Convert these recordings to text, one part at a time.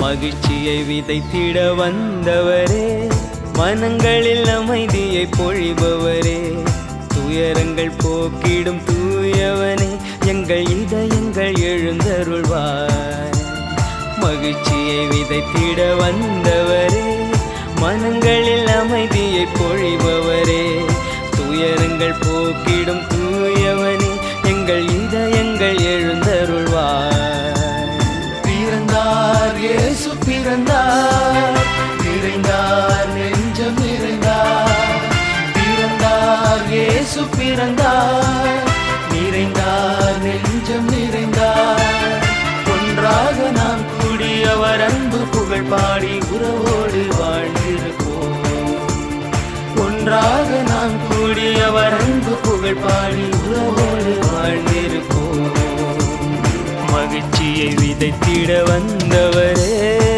மகிழ்ச்சியை விதைத்திட வந்தவரே மனங்களில் அமைதியை பொழிபவரே துயரங்கள் போக்கிடும் தூயவனே எங்கள் இதயங்கள் எழுந்தருள்வார் மகிழ்ச்சியை விதைத்திட வந்தவரே மனங்களில் அமைதியை பொழிபவரே துயரங்கள் போக்கிடும் தூயவனே எங்கள் இதயங்கள் எழுந்தருள்வார் பிறந்தார் இயேசு பிறந்தார் நிறைந்தார் நெஞ்சம் நிறைந்தார் பிறந்தார் இயேசு பிறந்தார் நிறைந்தார் நெஞ்சம் நிறைந்தார் ஒன்றாக நாம் கூடி அவர் அன்பு புகழ் பாடி உறவோடு வாழ்ந்திருப்போம் ஒன்றாக நாம் கூடி அவர் அன்பு புகழ் பாடி உறவோடு வாழ்ந்திருப்போம் மகிழ்ச்சியை விதைத்திட வந்தவரே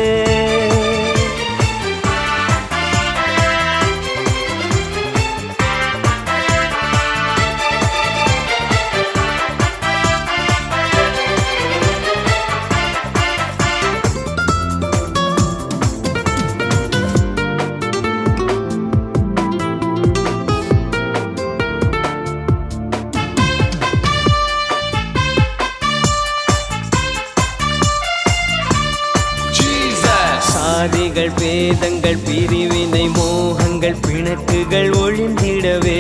சாதிகள் பேதங்கள் பிரிவினை மோகங்கள் பிணக்குகள் ஒழிந்திடவே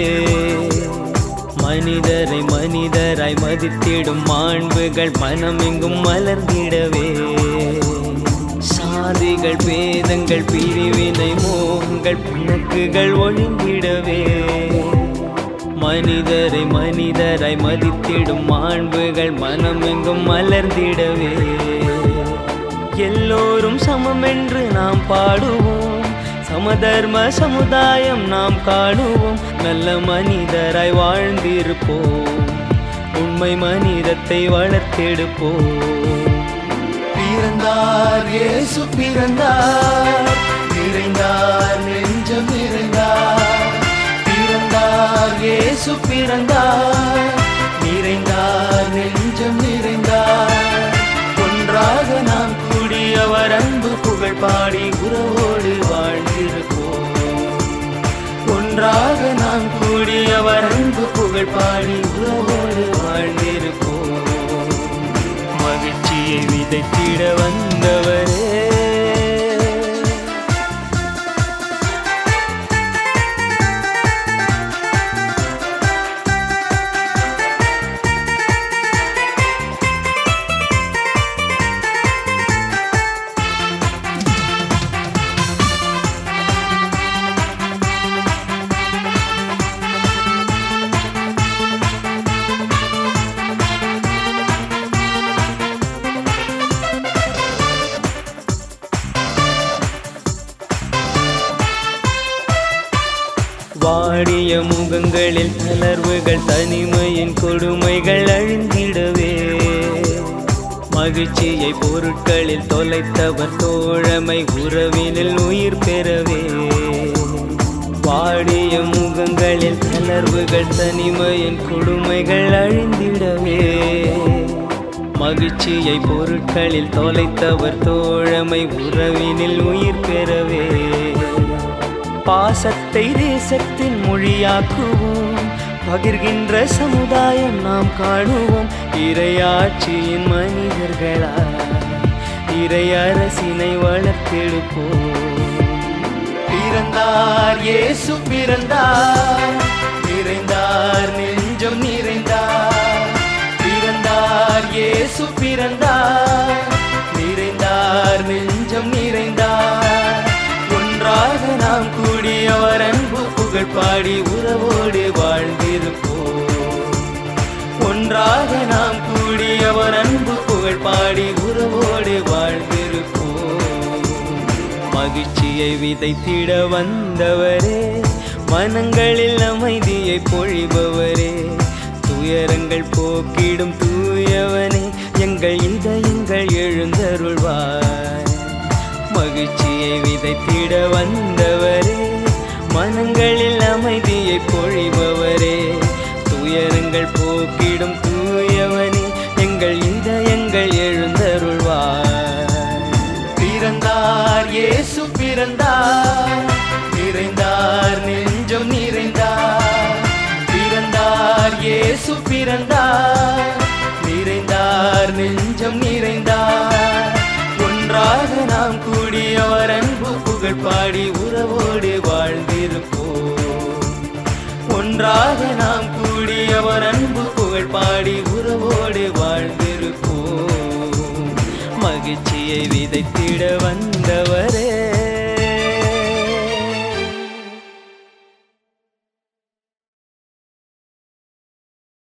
மனிதரை மனிதராய் மதித்திடும் மாண்புகள் மனமெங்கும் மலர்ந்திடவே சாதிகள் பேதங்கள் பிரிவினை மோகங்கள் பிணக்குகள் ஒழிந்திடவே மனிதரை மனிதராய் மதித்திடும் மாண்புகள் மனமெங்கும் மலர்ந்திடவே எல்லோரும் சமம் என்று நாம் பாடுவோம் சமதர்ம சமுதாயம் நாம் காணுவோம் நல்ல மனிதராய் வாழ்ந்திருப்போம் உண்மை மனிதத்தை வளர்த்தெடுப்போம் பிறந்தார் இயேசு பிறந்தார் நிறைந்தார் நெஞ்சம் நிறைந்தார் பிறந்தார் இயேசு பிறந்தார் நிறைந்தார் நெஞ்சம் நிறைந்தார் ஒன்றாக நாம் கூடி அவர் அன்பு புகழ் பாடி உறவோடு வாழ்ந்திருப்போம் ஒன்றாக நாம் கூடி அவர் அன்பு புகழ் பாடி உறவோடு வாழ்ந்திருப்போம் மகிழ்ச்சியை விதைத்திட வந்தவரே வாடிய முகங்களில் தளர்வுகள் தனிமையின் கொடுமைகள் அழிந்திடவே மகிழ்ச்சியை பொருட்களில் தொலைத்தவர் தோழமை உறவினில் உயிர் பெறவே வாடிய முகங்களில் தளர்வுகள் தனிமையின் கொடுமைகள் அழிந்திடவே மகிழ்ச்சியை பொருட்களில் தொலைத்தவர் தோழமை உறவினில் உயிர் பெறவே பாசத்தை தேசத்தின் மொழியாக்குவோம் பகிர்கின்ற சமுதாயம் நாம் காணுவோம் இறையாட்சியின் மனிதர்களா இறை அரசினை வளர்த்தெடுப்போம் பிறந்தார் இயேசு பிறந்தார் நிறைந்தார் நெஞ்சம் நிறைந்தார் பிறந்தார் இயேசு பிறந்தார் நிறைந்தார் நெஞ்சம் நிறைந்தார் ஒன்றாக நாம் கூடி அவர் அன்பு புகழ் பாடி உறவோடு வாழ்ந்திருப்போம் ஒன்றாக நாம் கூடி அவர் அன்பு புகழ் பாடி உறவோடு வாழ்ந்திருப்போம் மகிழ்ச்சியை விதைத்திட வந்தவரே மனங்களில் அமைதியை பொழிபவரே துயரங்கள் போக்கிடும் தூயவனே எங்கள் இதயங்கள் எழுந்தருள்வார் மகிழ்ச்சியை விதைத்திட வந்தவரே மனங்களில் அமைதியை பொழிபவரே துயரங்கள் போக்கிடும் தூயவனே எங்கள் இதயங்கள் எழுந்தருள்வார் பிறந்த பாடி உறவோடு வாழ்ந்திருப்போம் ஒன்றாக நாம் கூடி அவர் அன்பு புகழ் பாடி உறவோடு வாழ்ந்திருப்போம் மகிழ்ச்சியை விதைத்திட வந்த